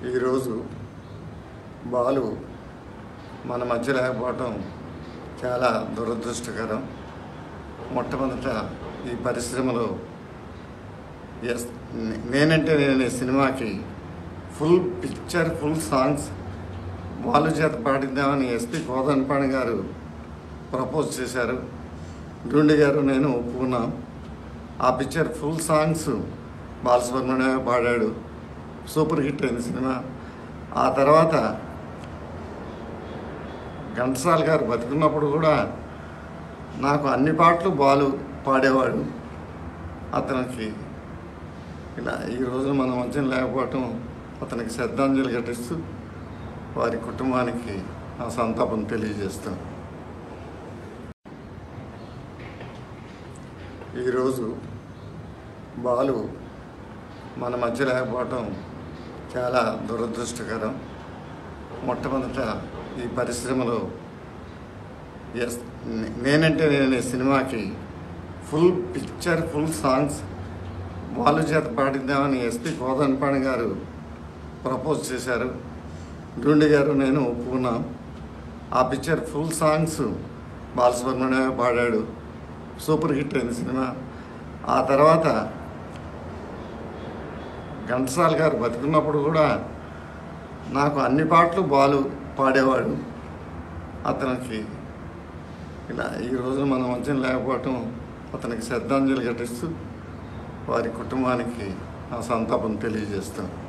ఈరోజు బాలు మన మధ్య లేకపోవటం చాలా దురదృష్టకరం మొట్టమొదట ఈ పరిశ్రమలో ఎస్ నేనంటే నేను ఈ సినిమాకి full picture full songs Balu చేత పాడిద్దామని ఎస్పి కోదండపాణి గారు ప్రపోజ్ చేశారు గుండె గారు నేను ఒప్పుకున్నాం ఆ పిక్చర్ ఫుల్ సాంగ్స్ బాలసుబ్రహ్మణ్యం పాడాడు సూపర్ హిట్ అయిన సినిమా ఆ తర్వాత ఘంటసాల గారు బతుకున్నప్పుడు కూడా నాకు అన్ని పాటలు బాలు పాడేవాడు అతనికి ఇలా ఈ రోజు మన మధ్య లేకపోవటం అతనికి శ్రద్ధాంజలి ఘటిస్తూ వారి కుటుంబానికి ఆ సంతాపం తెలియజేస్తాం ఈరోజు బాలు మన మధ్య లేకపోవటం చాలా దురదృష్టకరం మొట్టమొదట ఈ పరిశ్రమలో ఎస్ నేనంటే నేను ఈ సినిమాకి full picture full songs Balu చేత పాడిద్దామని ఎస్పి కోదండపాణి గారు ప్రపోజ్ చేశారు గుండె గారు నేను ఒప్పుకున్నాం ఆ పిక్చర్ ఫుల్ సాంగ్స్ బాలసుబ్రహ్మణ్యం పాడాడు సూపర్ హిట్ అయిన సినిమా ఆ తర్వాత ఘంటసాల గారు బతుకున్నప్పుడు కూడా నాకు అన్ని పాటలు బాలు పాడేవాడు అతనికి ఇలా ఈ రోజు మన మధ్య లేకపోవటం అతనికి శ్రద్ధాంజలి ఘటిస్తూ వారి కుటుంబానికి ఆ సంతాపం తెలియజేస్తాం